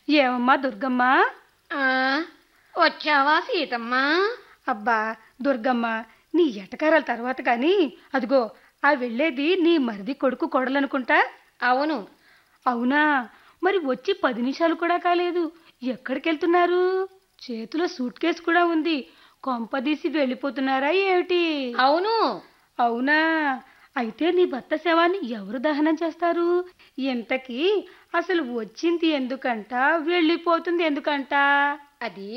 ఏమమ్మా దుర్గమ్మ ఆ, వచ్చావా సీతమ్మ అబ్బా దుర్గమ్మ నీ ఎటకారాల తర్వాత కానీ అదిగో ఆ వెళ్ళేది నీ మరిది కొడుకు కొడలనుకుంటా అవును అవునా మరి వచ్చి పది నిమిషాలు కూడా కాలేదు ఎక్కడికి వెళ్తున్నారు చేతిలో సూట్ కేసు కూడా ఉంది కొంపదీసి వెళ్ళిపోతున్నారా ఏమిటి అవును అవునా అయితే నీ భర్త శవాన్ని ఎవరు దహనం చేస్తారు ఇంతకీ అసలు వచ్చింది ఎందుకంట వెళ్ళిపోతుంది ఎందుకంట అది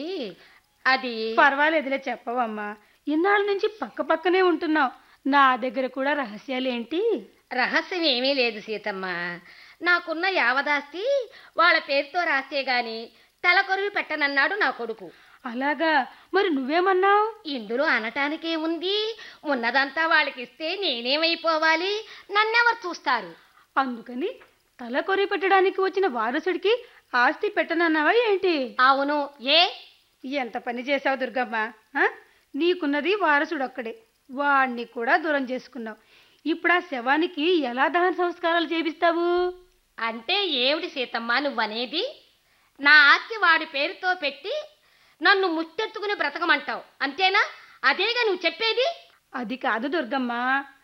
అది పర్వాలేదులే చెప్పవమ్మా ఇన్నాళ్ళ నుంచి పక్క పక్కనే ఉంటున్నావు నా దగ్గర కూడా రహస్యాలేంటి రహస్యం ఏమీ లేదు సీతమ్మ నాకున్న యావదాస్తి వాళ్ళ పేరుతో రాస్తే గాని తలకొరివి పెట్టనన్నాడు నా కొడుకు అలాగా మరి నువ్వేమన్నావు ఇందులో అనటానికే ఉంది ఉన్నదంతా వాళ్ళకి ఇస్తే నేనేమైపోవాలి నన్నెవరు చూస్తారు అందుకని తల కొరి పెట్టడానికి వచ్చిన వారసుడికి ఆస్తి పెట్టనన్నావా ఏంటి అవును ఏ ఎంత పని చేసావు దుర్గమ్మ ఆ? నీకున్నది వారసుడు ఒక్కడే వాణ్ణి కూడా దూరం చేసుకున్నావు ఇప్పుడు ఆ శవానికి ఎలా దహన సంస్కారాలు చేపిస్తావు అంటే ఏమిటి సీతమ్మ నువ్వనేది నా ఆస్తి వాడి పేరుతో పెట్టి నన్ను ముట్టెత్తుకుని బ్రతకమంటావు అంతేనా అదేగా నువ్వు చెప్పేది అది కాదు దుర్గమ్మ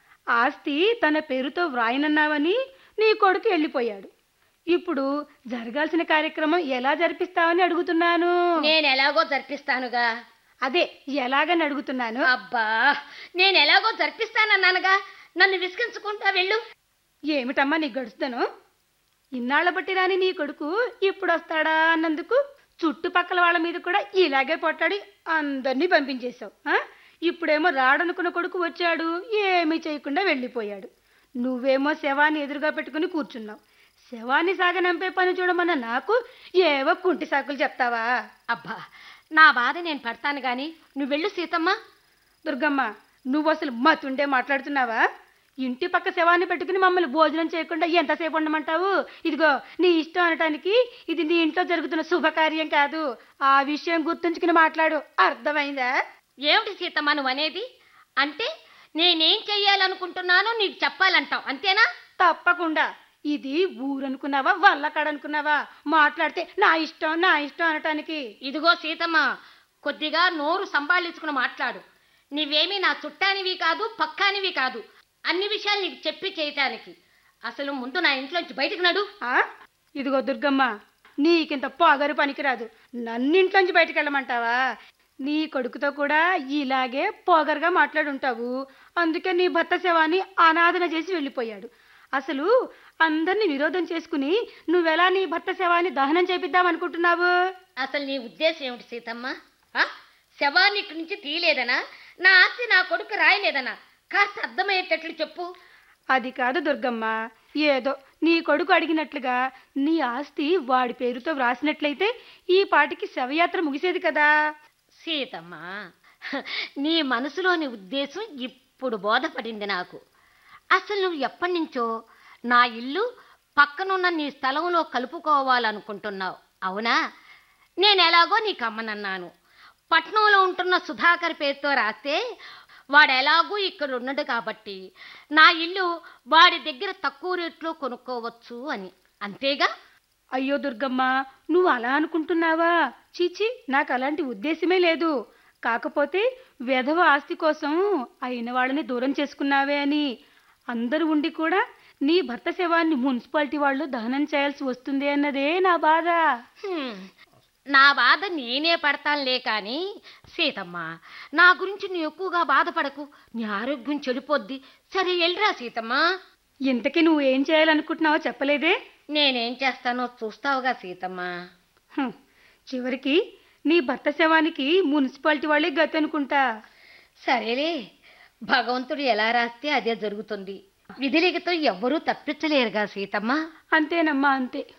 ఆస్తి తన పేరుతో వ్రాయనన్నావని నీ కొడుకు వెళ్ళిపోయాడు ఇప్పుడు జరగాల్సిన కార్యక్రమం ఎలా జరిపిస్తావని అడుగుతున్నాను నేను ఎలాగో జరిపిస్తానుగా అదే ఎలాగని అడుగుతున్నాను అబ్బా నేను ఎలాగో జరిపిస్తానన్నానుగా నన్ను విసిగించుకుంటా వెళ్ళు ఏమిటమ్మా నీ గడుస్తాను ఇన్నాళ్ళ బట్టి రాని నీ కొడుకు ఇప్పుడు వస్తాడా అన్నందుకు చుట్టుపక్కల వాళ్ళ మీద కూడా ఇలాగే పొట్టాడి అందరినీ పంపించేశావు ఆ? ఇప్పుడేమో రాడనుకున్న కొడుకు వచ్చాడు ఏమీ చేయకుండా వెళ్ళిపోయాడు నువ్వేమో శవాన్ని ఎదురుగా పెట్టుకుని కూర్చున్నావు శవాన్ని సాగనంపే పని చూడమన్న నాకు ఏవో కుంటి సాకులు చెప్తావా అబ్బా నా బాధ నేను పడతాను గాని నువ్వు వెళ్ళు సీతమ్మ దుర్గమ్మ నువ్వు అసలు మతుండే మాట్లాడుతున్నావా ఇంటి పక్క శవాన్ని పెట్టుకుని మమ్మల్ని భోజనం చేయకుండా ఎంతసేపు ఉండమంటావు ఇదిగో నీ ఇష్టం అనటానికి ఇది నీ ఇంట్లో జరుగుతున్న శుభకార్యం కాదు ఆ విషయం గుర్తుంచుకుని మాట్లాడు అర్థమైందా ఏమిటి సీతమ్మ నువ్వు అనేది అంటే నేనేం చెయ్యాలనుకుంటున్నానో నీకు చెప్పాలంటావు అంతేనా తప్పకుండా ఇది ఊరనుకున్నావా వల్లకాడనుకున్నావా మాట్లాడితే నా ఇష్టం నా ఇష్టం అనటానికి ఇదిగో సీతమ్మ కొద్దిగా నోరు సంభాళించుకుని మాట్లాడు నీవేమీ నా చుట్టానివి కాదు పక్కానివి కాదు అన్ని విషయాలు నీకు చెప్పి చేయటానికి అసలు ముందు నా ఇంట్లోంచి బయటకు నడు ఆ? ఇదిగో దుర్గమ్మ నీకింత పొగరు పనికిరాదు నన్నింట్లోంచి బయటికి వెళ్ళమంటావా నీ కొడుకుతో కూడా ఇలాగే పొగరుగా మాట్లాడుంటావు అందుకే నీ భర్త శవాన్ని అనాథన చేసి వెళ్ళిపోయాడు అసలు అందరినీ విరోధం చేసుకుని నువ్వెలా నీ భర్త శవాన్ని దహనం చేపిద్దాం అనుకుంటున్నావు అసలు నీ ఉద్దేశం ఏమిటి సీతమ్మ ఆ? శవాన్ని ఇక్కడి నుంచి తీయలేదనా నా ఆస్తి నా కొడుకు రాయలేదనా కాస్త అర్థమయ్యేటట్లు చెప్పు అది కాదు దుర్గమ్మ ఏదో నీ కొడుకు అడిగినట్లుగా నీ ఆస్తి వాడి పేరుతో వ్రాసినట్లయితే ఈ పాటికి శవయాత్ర ముగిసేది కదా సీతమ్మ నీ మనసులోని ఉద్దేశం ఇప్పుడు బోధపడింది నాకు అసలు నువ్వు ఎప్పటి నుంచో నా ఇల్లు పక్కనున్న నీ స్థలంలో కలుపుకోవాలనుకుంటున్నావు అవునా నేను ఎలాగో నీకు అమ్మనన్నాను పట్నంలో ఉంటున్న సుధాకర్ పేరుతో రాస్తే వాడు ఎలాగూ ఇక్కడ ఉన్నాడు కాబట్టి నా ఇల్లు వాడి దగ్గర తక్కువ రేట్లో కొనుక్కోవచ్చు అని అంతేగా అయ్యో దుర్గమ్మ నువ్వు అలా అనుకుంటున్నావా చీచి నాకు అలాంటి ఉద్దేశమే లేదు కాకపోతే వెధవ ఆస్తి కోసం అయిన వాళ్ళని దూరం చేసుకున్నావే అని అందరూ ఉండి కూడా నీ భర్త శవాన్ని మున్సిపాలిటీ వాళ్ళు దహనం చేయాల్సి వస్తుంది అన్నదే నా బాధ హ్మ్. నా బాధ నేనే పడతానులే కానీ సీతమ్మ నా గురించి నువ్వు ఎక్కువగా బాధపడకు నీ ఆరోగ్యం చెడిపోద్ది సరే వెళ్ళరా సీతమ్మ ఇంతకీ నువ్వు ఏం చేయాలనుకుంటున్నావో చెప్పలేదే నేనేం చేస్తానో చూస్తావుగా సీతమ్మ హం, చివరికి నీ భర్త శవానికి మున్సిపాలిటీ వాళ్ళే గతి అనుకుంటా సరేలే భగవంతుడు ఎలా రాస్తే అదే జరుగుతుంది విధిలిఖితం ఎవ్వరూ తప్పించలేరుగా సీతమ్మ అంతేనమ్మా అంతే